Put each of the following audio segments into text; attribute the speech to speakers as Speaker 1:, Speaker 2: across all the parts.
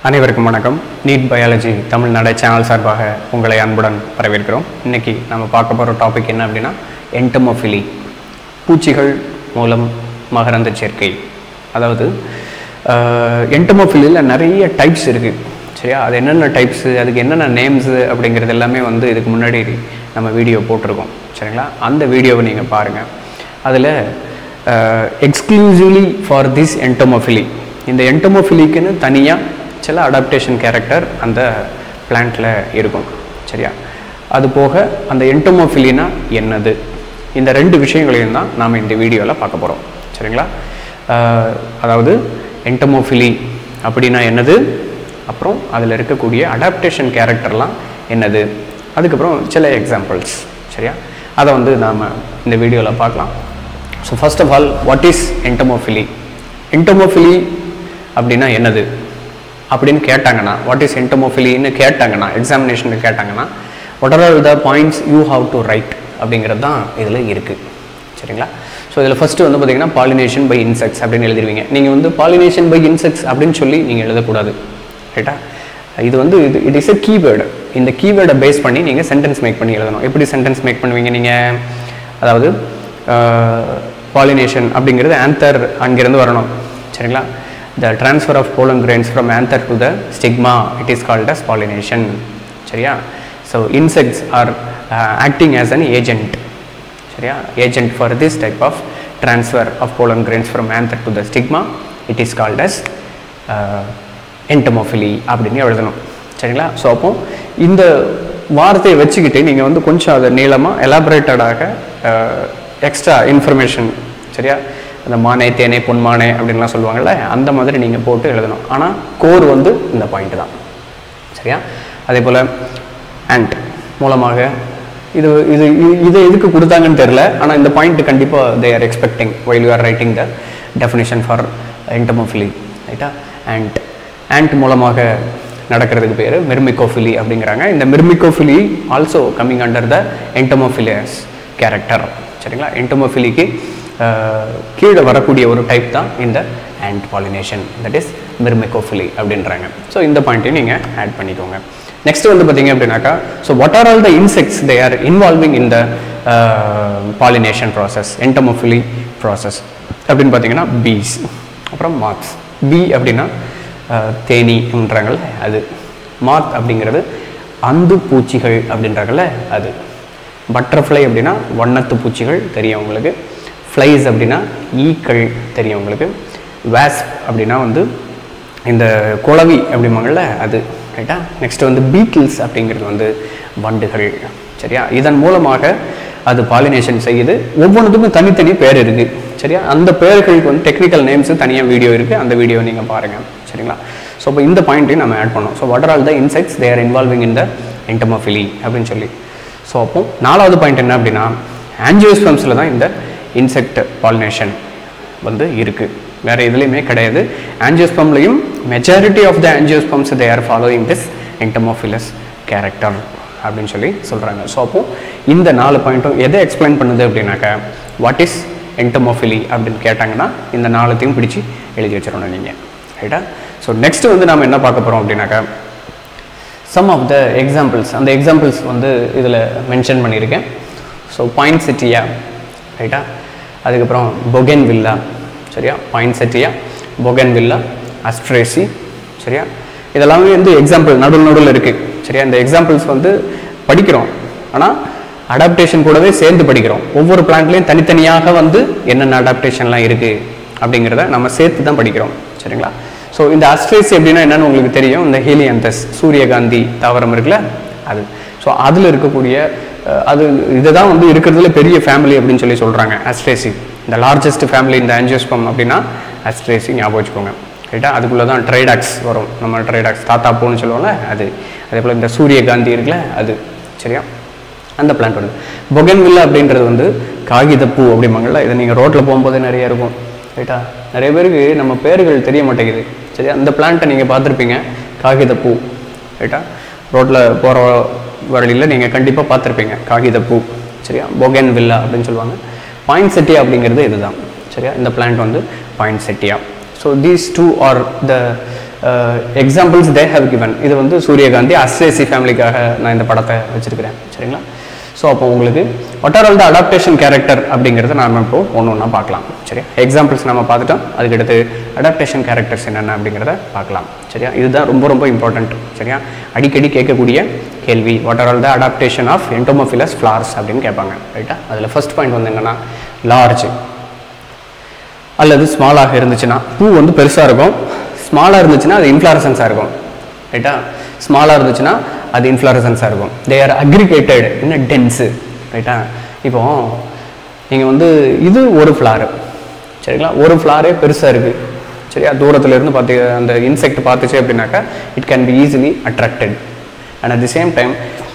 Speaker 1: அனைவருக்கும் வணக்கம் NEET biology Tamil Nadu channel சார்பாக உங்களை அன்புடன் வரவேற்கிறோம் இன்னைக்கு நம்ம பார்க்க போகிற டாபிக் என்ன அப்படின்னா என்டமோஃபிலி பூச்சிகள் மூலம் மகரந்த சேர்க்கை அதாவது என்டமோஃபிலியில் நிறைய டைப்ஸ் இருக்குது சரியா அது என்னென்ன டைப்ஸு அதுக்கு என்னென்ன நேம்ஸு அப்படிங்கிறது எல்லாமே வந்து இதுக்கு முன்னாடி நம்ம வீடியோ போட்டிருக்கோம் சரிங்களா அந்த வீடியோவை நீங்கள் பாருங்கள் அதில் எக்ஸ்க்ளூசிவ்லி ஃபார் திஸ் என்டோமோஃபிலி இந்த என்டோமோஃபிலிக்குன்னு தனியாக சில அடாப்டேஷன் கேரக்டர் அந்த பிளான்ட்டில் இருக்கும் சரியா அது போக அந்த என்டோமோஃபிலினா என்னது இந்த ரெண்டு விஷயங்களையும் தான் நாம் இந்த வீடியோவில் பார்க்க போகிறோம் சரிங்களா அஹ், அதாவது என்டோமோஃபிலி அப்படின்னா என்னது அப்புறம் அதில் இருக்கக்கூடிய அடாப்டேஷன் கேரக்டர்லாம் என்னது அதுக்கப்புறம் சில எக்ஸாம்பிள்ஸ் சரியா அதை வந்து நாம் இந்த வீடியோவில் பார்க்கலாம் so first of all what is entomophily entomophily அப்படின்னா என்னது அப்படின்னு கேட்டாங்கன்னா வாட் இஸ் என்டமோஃபிலின்னு கேட்டாங்கன்னா எக்ஸாமினேஷனுக்கு கேட்டாங்கன்னா what are all the points you have to write அப்படிங்கிறது தான் இதில் இருக்குது சரிங்களா ஸோ இதில் ஃபஸ்ட்டு வந்து பார்த்தீங்கன்னா பாலினேஷன் பை இன்செக்ட்ஸ் அப்படின்னு எழுதிருவீங்க நீங்கள் வந்து பாலினேஷன் பை இன்செக்ட்ஸ் அப்படின்னு சொல்லி நீங்கள் எழுதக்கூடாது ரைட்டா இது வந்து இது இட் இஸ் எ கீவேர்டு இந்த கீவேர்டை பேஸ் பண்ணி நீங்கள் சென்டென்ஸ் மேக் பண்ணி எழுதணும் எப்படி சென்டென்ஸ் மேக் பண்ணுவீங்க நீங்கள் அதாவது பாலினேஷன் அப்படிங்கிறது ஆன்தர் அங்கிருந்து வரணும் சரிங்களா the transfer of pollen grains from anther to the stigma it is called as pollination சரியா so insects are acting as an agent சரியா agent for this type of transfer of pollen grains from anther to the stigma it is called as entomophily அப்படின்னு எழுதணும் சரிங்களா so அப்போ இந்த வார்த்தையை வச்சுக்கிட்டு நீங்கள் வந்து கொஞ்சம் அதை நீளமாக எலாபரேட்டடாக எக்ஸ்ட்ரா இன்ஃபர்மேஷன் சரியா அந்த மானே தேனே பொன்மானே அப்படின்லாம் சொல்லுவாங்கள்ல அந்த மாதிரி நீங்கள் போட்டு எழுதணும் ஆனால் கோர் வந்து இந்த பாயிண்ட் தான் சரியா அதே போல் அண்ட் மூலமாக இது இது இது- இது எதுக்கு கொடுத்தாங்கன்னு தெரில ஆனால் இந்த பாயிண்ட் கண்டிப்பாக they are expecting while you are writing the definition for entomophily ரைட்டா அண்ட் ஆண்ட் மூலமாக நடக்கிறதுக்கு பேர் மெர்மிகோஃபிலி அப்படிங்கிறாங்க இந்த myrmecophily also coming under the entomophilous character சரிங்களா என்டமோஃபிலிக்கு கீழே வரக்கூடிய ஒரு டைப் தான் இந்த ant pollination that is myrmecophily அப்படின்றாங்க ஸோ இந்த பாயிண்ட்டையும் நீங்கள் ஆட் பண்ணிக்கோங்க நெக்ஸ்ட் வந்து பார்த்தீங்க அப்படின்னாக்கா so what are all the insects they are involving in the pollination process entomophily process அப்படின்னு பார்த்தீங்கன்னா பீஸ் அப்புறம் மார்க்ஸ் பி அப்படின்னா அஹ், தேனீன்றாங்கல்ல அது மார்க் அப்படிங்கிறது அந்து பூச்சிகள் அப்படின்றாங்கல்ல அது பட்டர்ஃப்ளை அப்படின்னா வண்ணத்து பூச்சிகள் தெரியும் உங்களுக்கு ஃப்ளைஸ் அப்படின்னா ஈக்கள் தெரியும் உங்களுக்கு வேஸ்ப் அப்படின்னா வந்து இந்த குளவி அப்படிம்பாங்கள்ல அது ரைட்டா நெக்ஸ்ட் வந்து பீட்டில்ஸ் அப்படிங்கிறது வந்து வண்டுகள் சரியா இதன் மூலமாக அது பாலினேஷன் செய்யுது ஒவ்வொன்றுத்துக்கும் தனித்தனி பேர் இருக்குது சரியா அந்த பேர்களுக்கு வந்து டெக்னிக்கல் நேம்ஸு தனியாக வீடியோ இருக்குது அந்த வீடியோ நீங்கள் பாருங்கள் சரிங்களா ஸோ இப்போ இந்த பாயிண்ட்டையும் நம்ம ஆட் பண்ணோம் so what are all the insects they are involving in the entomophily அப்படின்னு சொல்லி ஸோ அப்போ நாலாவது பாயிண்ட் என்ன அப்படின்னா ஆன்ஜியோஸ்பம்ஸில் தான் இந்த இன்செக்ட் பாலினேஷன் வந்து இருக்குது வேறு எதுலேயுமே கிடையாது ஆன்ஜியோஸ்பம்லையும் majority of the angiosperms they are following this entomophilous character அப்படின்னு சொல்லி சொல்கிறாங்க ஸோ அப்போ இந்த நாலு பாயிண்ட்டும் எதை எக்ஸ்பிளைன் பண்ணுது அப்படின்னாக்கா வாட் இஸ் என்டமோஃபிலி அப்படின்னு கேட்டாங்கன்னா இந்த நாலுத்தையும் பிடிச்சி எழுதி வச்சிடணும் நீங்கள் ரைட்டா ஸோ நெக்ஸ்ட் வந்து நாம் என்ன பார்க்க போகிறோம் அப்படின்னாக்கா சம் ஆஃப் த எக்ஸாம்பிள்ஸ் அந்த எக்ஸாம்பிள்ஸ் வந்து இதில் மென்ஷன் பண்ணியிருக்கேன் ஸோ பாயிண்ட் சிட்டியா ரைட்டா அதுக்கப்புறம் பொகென் வில்லா சரியா poinsettia bougainvillea Asteraceae சரியா இதெல்லாமே வந்து எக்ஸாம்பிள் நடுவில் நடுவில் இருக்குது சரியா இந்த எக்ஸாம்பிள்ஸ் வந்து படிக்கிறோம் ஆனால் அடாப்டேஷன் கூடவே சேர்ந்து படிக்கிறோம் ஒவ்வொரு பிளான்ட்லேயும் தனித்தனியாக வந்து என்னென்ன அடாப்டேஷன்லாம் இருக்குது அப்படிங்கிறத நம்ம சேர்த்து தான் படிக்கிறோம் சரிங்களா ஸோ இந்த அஸ்ட்ரேசி அப்படின்னா என்னன்னு உங்களுக்கு தெரியும் இந்த ஹீலியந்தஸ் சூரியகாந்தி தாவரம் இருக்குல்ல அது ஸோ அதில் இருக்கக்கூடிய அஹ், அது இதுதான் வந்து இருக்கிறதுல பெரிய ஃபேமிலி அப்படின்னு சொல்லி சொல்கிறாங்க அஸ்ட்ரேசி இந்த லார்ஜஸ்ட் ஃபேமிலி இந்த ஆன்ஜியோஸ்பம் அப்படின்னா அஸ்ட்ரேசி ஞாபகம் வச்சுக்கோங்க ரைட்டா அதுக்குள்ளே தான் ட்ரைடாக்ஸ் வரும் நம்ம ட்ரைடாக்ஸ் தாத்தா பூன்னு சொல்லுவோம்ல அது அதே போல் இந்த சூரியகாந்தி இருக்குல்ல அது சரியா அந்த பிளான்ட் வருது பொகன்வில்லா அப்படின்றது வந்து காகிதப்பூ அப்படிம்பாங்கள்ல இதை நீங்கள் ரோட்டில் போகும்போது நிறைய இருக்கும் ரைட்டா நிறைய பேருக்கு நம்ம பேர்கள் தெரிய மாட்டேங்குது சரியா அந்த பிளான்ட்டை நீங்கள் பார்த்துருப்பீங்க காகிதப்பூ ரைட்டா ரோட்டில் போகிற வழியில் நீங்கள் கண்டிப்பாக பார்த்துருப்பீங்க காகிதப்பூ சரியா பொகன் வில்லா அப்படின்னு சொல்லுவாங்க பாயிண்ட் செட்டியா அப்படிங்கிறது இதுதான் சரியா இந்த பிளான்ட் வந்து poinsettia so these two are the examples they have given இது வந்து சூரியகாந்தி அஸ்ரேசி ஃபேமிலிக்காக நான் இந்த படத்தை வச்சிருக்கிறேன் சரிங்களா ஸோ அப்போ உங்களுக்கு what are all the adaptation character அப்படிங்கிறத நாம இப்போ ஒன்று ஒன்றா பார்க்கலாம் சரியா எக்ஸாம்பிள்ஸ் நம்ம பார்த்துட்டோம் அதுக்கடுத்து அடாப்டேஷன் கேரக்டர்ஸ் என்னென்ன அப்படிங்கிறத பார்க்கலாம் சரியா இதுதான் ரொம்ப ரொம்ப இம்பார்ட்டண்ட் சரியா அடிக்கடி கேட்கக்கூடிய கேள்வி what are all the adaptation of entomophilous flowers அப்படின்னு கேட்பாங்க ரைட்டா அதில் ஃபர்ஸ்ட் பாயிண்ட் வந்து என்னென்னா லார்ஜ் அல்லது ஸ்மாலாக இருந்துச்சுன்னா பூ வந்து பெருசாக இருக்கும் ஸ்மாலாக இருந்துச்சுன்னா அது இன்ஃப்ளாரசன்ஸாக இருக்கும் ரைட்டா ஸ்மாலாக இருந்துச்சுன்னா அது இன்ஃப்ளாரசன்ஸாக இருக்கும் தே ஆர் அக்ரிகேட்டட் என்ன டென்ஸு ரைட்டா இப்போ நீங்கள் வந்து இது ஒரு ஃப்ளாரு சரிங்களா ஒரு ஃப்ளாரே பெருசாக இருக்குது சரியா தூரத்துல இருந்து பார்த்து அந்த இன்செக்ட் பார்த்துச்சு அப்படின்னாக்கா it can be easily attracted and at the same time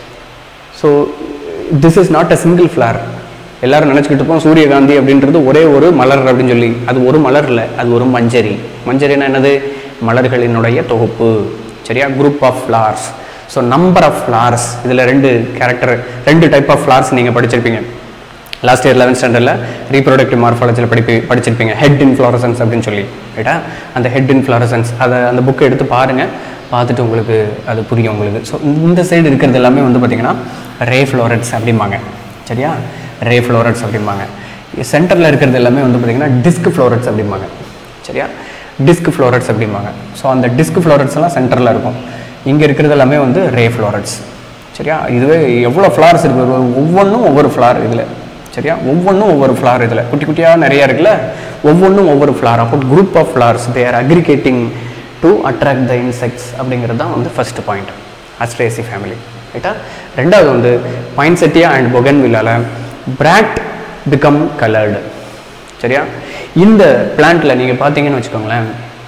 Speaker 1: so this is not a single flower எல்லாரும் நினச்சிக்கிட்டு இருப்போம் சூரியகாந்தி அப்படின்றது ஒரே ஒரு மலர் அப்படின்னு சொல்லி அது ஒரு மலர் இல்லை அது ஒரு மஞ்சரி மஞ்சரினா என்னது மலர்களினுடைய தொகுப்பு சரியா group of flowers so number of flowers இதில் ரெண்டு கேரக்டர் ரெண்டு டைப் ஆஃப் ஃப்ளார்ஸ் நீங்கள் படிச்சிருப்பீங்க லாஸ்ட் இயர் லெவன்த் ஸ்டாண்டர்டில் ரீப்ரொடக்டிவ் மார்ஃபாலஜியில் படிப்பி படிச்சிருப்பீங்க ஹெட் இன்ஃப்ளாரசன்ஸ் அப்படின்னு சொல்லி ரைட்டா அந்த ஹெட் இன்ஃப்ளாரசன்ஸ் அதை அந்த புக்கை எடுத்து பாருங்கள் பார்த்துட்டு உங்களுக்கு அது புரியும் உங்களுக்கு ஸோ இந்த சைடு இருக்கிறது எல்லாமே வந்து பார்த்தீங்கன்னா ரே ஃப்ளோரட்ஸ் அப்படிம்பாங்க சரியா ரே ஃப்ளோரட்ஸ் அப்படிம்பாங்க சென்டரில் இருக்கிறது எல்லாமே வந்து பார்த்தீங்கன்னா டிஸ்க் ஃப்ளோரட்ஸ் அப்படிம்பாங்க சரியா டிஸ்க் ஃப்ளோரட்ஸ் அப்படிம்பாங்க ஸோ அந்த டிஸ்க் ஃப்ளோரட்ஸ் எல்லாம் சென்டரில் இருக்கும் இங்கே இருக்கிறது எல்லாமே வந்து ரே ஃப்ளோரட்ஸ் சரியா இதுவே எவ்வளோ ஃப்ளார்ஸ் இருக்குது ஒரு- ஒவ்வொன்றும் ஒவ்வொரு ஃப்ளார் இதில் சரியா ஒவ்வொன்றும் ஒவ்வொரு ஃப்ளார் இதில் குட்டி குட்டியாக நிறையா இருக்குல்ல ஒவ்வொன்றும் ஒவ்வொரு ஃப்ளார் அப்போ group of flowers they are aggregating to attract the insects அப்படிங்கிறது தான் வந்து ஃபர்ஸ்ட் பாயிண்ட் அஸ்ட்ரேசி ஃபேமிலி ரைட்டா ரெண்டாவது வந்து பாயின்செட்டியா அண்ட் பொகன்வில்லால பிராக்ட் பிகம் கலர்டு சரியா இந்த பிளான்ட்ல நீங்கள் பார்த்தீங்கன்னு வச்சுக்கோங்களேன்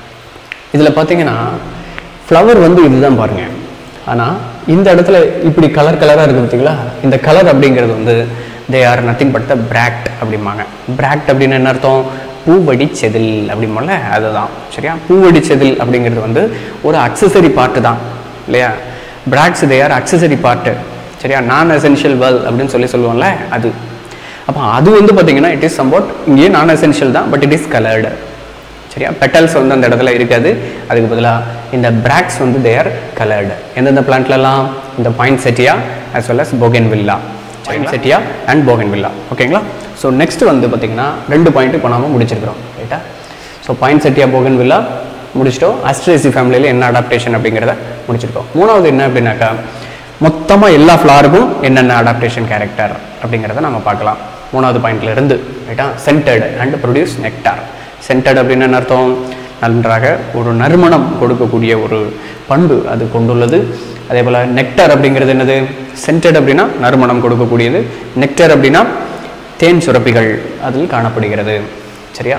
Speaker 1: இதில் பார்த்தீங்கன்னா ஃப்ளவர் வந்து இதுதான் பாருங்க ஆனால் இந்த இடத்துல இப்படி கலர் கலராக இருக்குது பார்த்தீங்களா இந்த கலர் அப்படிங்கிறது வந்து they are nothing but the bract அப்படிம்பாங்க பிராக்ட் அப்படின்னு என்ன அர்த்தம் பூவடி செதில் அப்படிம்போல அதுதான் சரியா பூவடி செதில் அப்படிங்கிறது வந்து ஒரு அக்சசரி பார்ட்டு தான் இல்லையா bracts they are accessory part சரியா நான் எசென்ஷியல் வெல் அப்படின்னு சொல்லி சொல்லுவோம்ல அது அப்போ அது வந்து பார்த்தீங்கன்னா இட் இஸ் சம்போட் இங்கேயே நான் எசென்ஷியல் தான் பட் இட் இஸ் கலர்டு சரியா பெட்டல்ஸ் வந்து அந்த இடத்துல இருக்காது அதுக்கு பதிலாக இந்த பிராக்ஸ் வந்து தேர் கலர்டு எந்தெந்த பிளான்ட்லலாம் இந்த poinsettia as well as bougainvillea poinsettia and bougainvillea ஓகேங்களா ஸோ நெக்ஸ்ட் வந்து பார்த்தீங்கன்னா ரெண்டு பாயிண்ட் இப்போ நாம முடிச்சிருக்கிறோம் ரைட்டா so poinsettia bougainvillea முடிச்சிட்டோம் அஸ்ட்ரேசி ஃபேமிலியில் என்ன அடாப்டேஷன் அப்படிங்கிறத முடிச்சிருக்கோம் மூணாவது என்ன அப்படின்னாக்கா மொத்தமாக எல்லா ஃப்ளாருக்கும் என்னென்ன அடாப்டேஷன் கேரக்டர் அப்படிங்கிறத நம்ம பார்க்கலாம் மூணாவது பாயிண்ட்ல இருந்து ரைட்டா scented and produce nectar scented அப்படின்னு என்ன அர்த்தம் நன்றாக ஒரு நறுமணம் கொடுக்கக்கூடிய ஒரு பண்பு அது கொண்டுள்ளது அதே போல் நெக்டார் அப்படிங்கிறது என்னது சென்டர்டு அப்படின்னா நறுமணம் கொடுக்கக்கூடியது நெக்டர் அப்படின்னா தேன் சுரப்பிகள் அதில் காணப்படுகிறது சரியா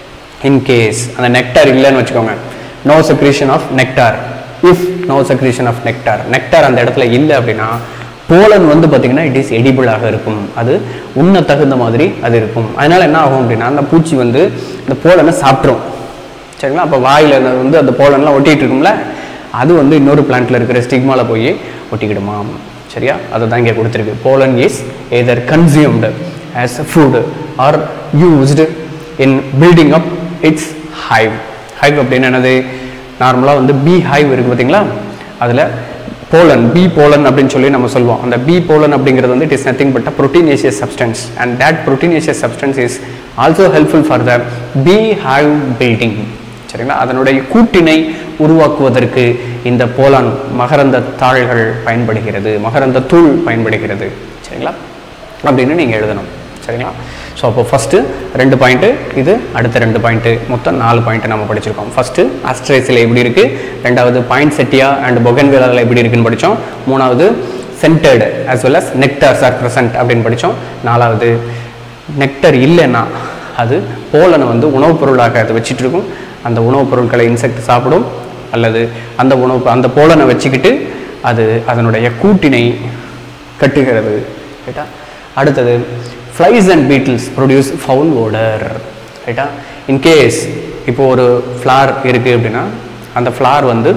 Speaker 1: இன்கேஸ் அந்த நெக்டார் இல்லைன்னு வச்சுக்கோங்க no secretion of nectar if no secretion of nectar nectar அந்த இடத்துல இல்லை அப்படின்னா போலன் வந்து பார்த்தீங்கன்னா இட் இஸ் எடிபிளாக இருக்கும் அது உண்ண தகுந்த மாதிரி அது இருக்கும் அதனால என்ன ஆகும் அப்படின்னா அந்த பூச்சி வந்து இந்த போலனை சாப்பிட்ரும் சரிங்களா அப்போ வாயில் வந்து அந்த போலன்லாம் ஒட்டிகிட்டு இருக்கும்ல அது வந்து இன்னொரு பிளான்ட்ல இருக்கிற ஸ்டிக்மால போய் ஒட்டிக்கிடுமா சரியா அதை தான் இங்கே கொடுத்துருக்கு pollen is either consumed as a food or used in building up its hive hive அப்படின்னு என்னது நார்மலாக வந்து பி ஹைவ் இருக்குது பார்த்தீங்களா அதில் போலன் பி போலன் அப்படின்னு சொல்லி நம்ம சொல்லுவோம் அந்த பி போலன் அப்படிங்கிறது வந்து it is nothing but a proteinaceous substance and that proteinaceous substance is also helpful for the bee hive building சரிங்களா அதனுடைய கூட்டினை உருவாக்குவதற்கு இந்த போலான் மகரந்த தாள்கள் பயன்படுகிறது மகரந்த தூள் பயன்படுகிறது சரிங்களா அப்படின்னு நீங்கள் எழுதணும் சரிங்களா ஸோ அப்போ ஃபஸ்ட்டு ரெண்டு பாயிண்ட்டு இது அடுத்த ரெண்டு பாயிண்ட்டு மொத்தம் நாலு பாயிண்ட் நம்ம படிச்சிருக்கோம் ஃபஸ்ட்டு அஸ்ட்ரேஸில் எப்படி இருக்குது ரெண்டாவது பாயிண்ட் செட்டியா அண்ட் பொகன்வேலாவில் எப்படி இருக்குன்னு படித்தோம் மூணாவது scented as well as nectars are present அப்படின்னு படித்தோம் நாலாவது நெக்டர் இல்லைன்னா அது போலனை வந்து உணவுப் பொருளாக அது வச்சிட்டு இருக்கும் அந்த உணவுப் பொருட்களை இன்செக்ட் சாப்பிடும் அல்லது அந்த உணவு அந்த போலனை வச்சுக்கிட்டு அது அதனுடைய கூட்டினை கட்டுகிறது ரைட்டா அடுத்தது flies and beetles produce foul odour ரைட்டா இன்கேஸ் இப்போ ஒரு ஃப்ளார் இருக்குது அப்படின்னா அந்த ஃப்ளார் வந்து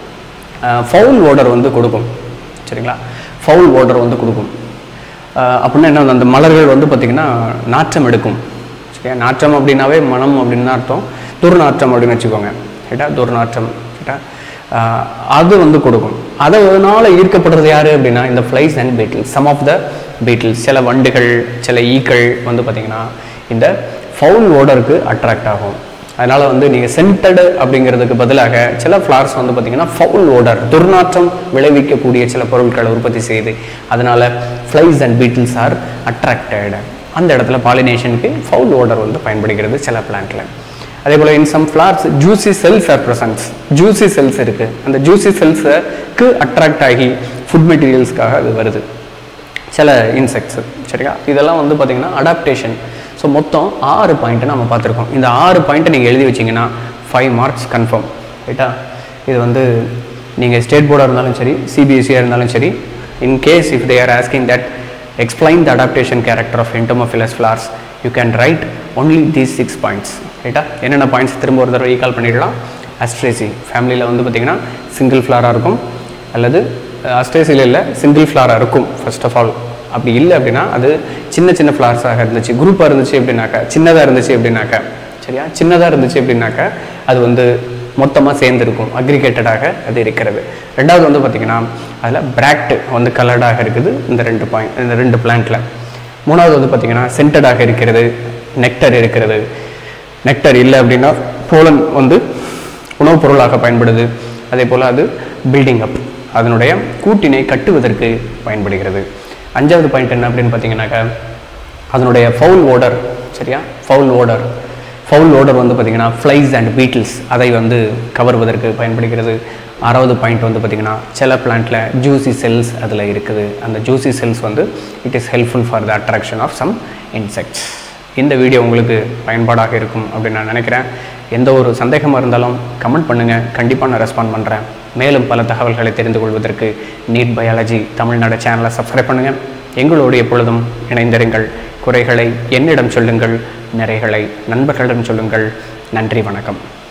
Speaker 1: ஃபவுல் ஓடர் வந்து கொடுக்கும் சரிங்களா ஃபவுல் ஓடர் வந்து கொடுக்கும் அஹ் அப்படின்னா என்ன அந்த மலர்கள் வந்து பார்த்திங்கன்னா நாற்றம் எடுக்கும் சரியா நாற்றம் அப்படின்னாவே மனம் அப்படின்னு தான் அர்த்தம் துர்நாற்றம் அப்படின்னு வச்சுக்கோங்க ரைட்டா துர்நாற்றம் ரைட்டா ஆஹ் அது வந்து கொடுக்கும் அதனால ஈர்க்கப்படுறது யாரு அப்படின்னா இந்த flies and beetles some of the beetles சில வண்டுகள் சில ஈக்கள் வந்து பார்த்தீங்கன்னா இந்த ஃபவுல் ஓடருக்கு அட்ராக்ட் ஆகும் அதனால வந்து நீங்கள் சென்டடு அப்படிங்கிறதுக்கு பதிலாக சில ஃப்ளார்ஸ் வந்து பார்த்தீங்கன்னா ஃபவுல் ஓடர் துர்நாற்றம் விளைவிக்கக்கூடிய சில பொருட்களை உற்பத்தி செய்யுது அதனால flies and beetles are attracted அந்த இடத்துல பாலினேஷனுக்கு ஃபவுல் ஓடர் வந்து பயன்படுகிறது சில பிளான்ட்ல அதே போல் in some flowers juicy cells are presence juicy cells இருக்குது அந்த ஜூசி செல்ஸுக்கு அட்ராக்ட் ஆகி ஃபுட் மெட்டீரியல்ஸ்க்காக அது வருது சில இன்செக்ட்ஸு சரியா இதெல்லாம் வந்து பார்த்திங்கன்னா அடாப்டேஷன் ஸோ மொத்தம் ஆறு பாயிண்ட்டை நம்ம பார்த்துருக்கோம் இந்த ஆறு பாயிண்ட்டை நீங்கள் எழுதி வச்சிங்கன்னா ஃபைவ் மார்க்ஸ் கன்ஃபார்ம் ரைட்டா இது வந்து நீங்கள் ஸ்டேட் போர்டாக இருந்தாலும் சரி சிபிஎஸ்சியாக இருந்தாலும் சரி in case if they are asking that explain the adaptation character of entomophilous flowers you can write only these six points ரைட்டா என்னென்ன பாயிண்ட்ஸ் திரும்ப ஒரு தடவை ரீகால் பண்ணிடலாம் அஸ்ட்ரேசி ஃபேமிலியில் வந்து பார்த்திங்கன்னா சிங்கிள் ஃப்ளாராக இருக்கும் அல்லது அஸ்ட்ரேசியில் இல்லை சிங்கிள் ஃப்ளாராக இருக்கும் ஃபர்ஸ்ட் ஆஃப் ஆல் அப்படி இல்லை அப்படின்னா அது சின்ன சின்ன ஃப்ளார்ஸாக இருந்துச்சு குரூப்பாக இருந்துச்சு அப்படின்னாக்கா சின்னதாக இருந்துச்சு அப்படின்னாக்கா சரியா சின்னதாக இருந்துச்சு அப்படின்னாக்கா அது வந்து மொத்தமாக சேர்ந்துருக்கும் அக்ரிகேட்டடாக அது இருக்கிறது ரெண்டாவது வந்து பார்த்திங்கன்னா அதில் பிராக்ட் வந்து கலர்டாக இருக்குது இந்த ரெண்டு பாயிண்ட் இந்த ரெண்டு பிளான்ட்டில் மூணாவது வந்து பார்த்திங்கன்னா சென்டடாக இருக்கிறது நெக்டர் இருக்கிறது நெக்டர் இல்லை அப்படின்னா போலன் வந்து உணவுப் பொருளாக பயன்படுது அதே போல் அது பில்டிங் அப் அதனுடைய கூட்டினை கட்டுவதற்கு பயன்படுகிறது அஞ்சாவது பாயிண்ட் என்ன அப்படின்னு பார்த்தீங்கன்னாக்கா அதனுடைய ஃபவுல் ஓடர் சரியா ஃபவுல் ஓடர் ஃபவுல் ஓடர் வந்து பார்த்திங்கன்னா ஃப்ளைஸ் அண்ட் பீட்டில்ஸ் அதை வந்து கவர்வதற்கு பயன்படுகிறது ஆறாவது பாயிண்ட் வந்து பார்த்திங்கன்னா சில பிளான்ட்டில் ஜூசி செல்ஸ் அதில் இருக்குது அந்த ஜூசி செல்ஸ் வந்து it is helpful for the attraction of some insects இந்த வீடியோ உங்களுக்கு பயன்பாடாக இருக்கும் அப்படின்னு நான் நினைக்கிறேன் எந்த ஒரு சந்தேகமாக இருந்தாலும் கமெண்ட் பண்ணுங்கள் கண்டிப்பாக நான் ரெஸ்பாண்ட் பண்ணுறேன் மேலும் பல தகவல்களை தெரிந்து கொள்வதற்கு நீட் பயாலஜி தமிழ்நாடு சேனலை சப்ஸ்கிரைப் பண்ணுங்கள் எங்களோடு எப்பொழுதும் இணைந்திருங்கள் குறைகளை என்னிடம் சொல்லுங்கள் நிறைகளை நண்பர்களிடம் சொல்லுங்கள் நன்றி வணக்கம்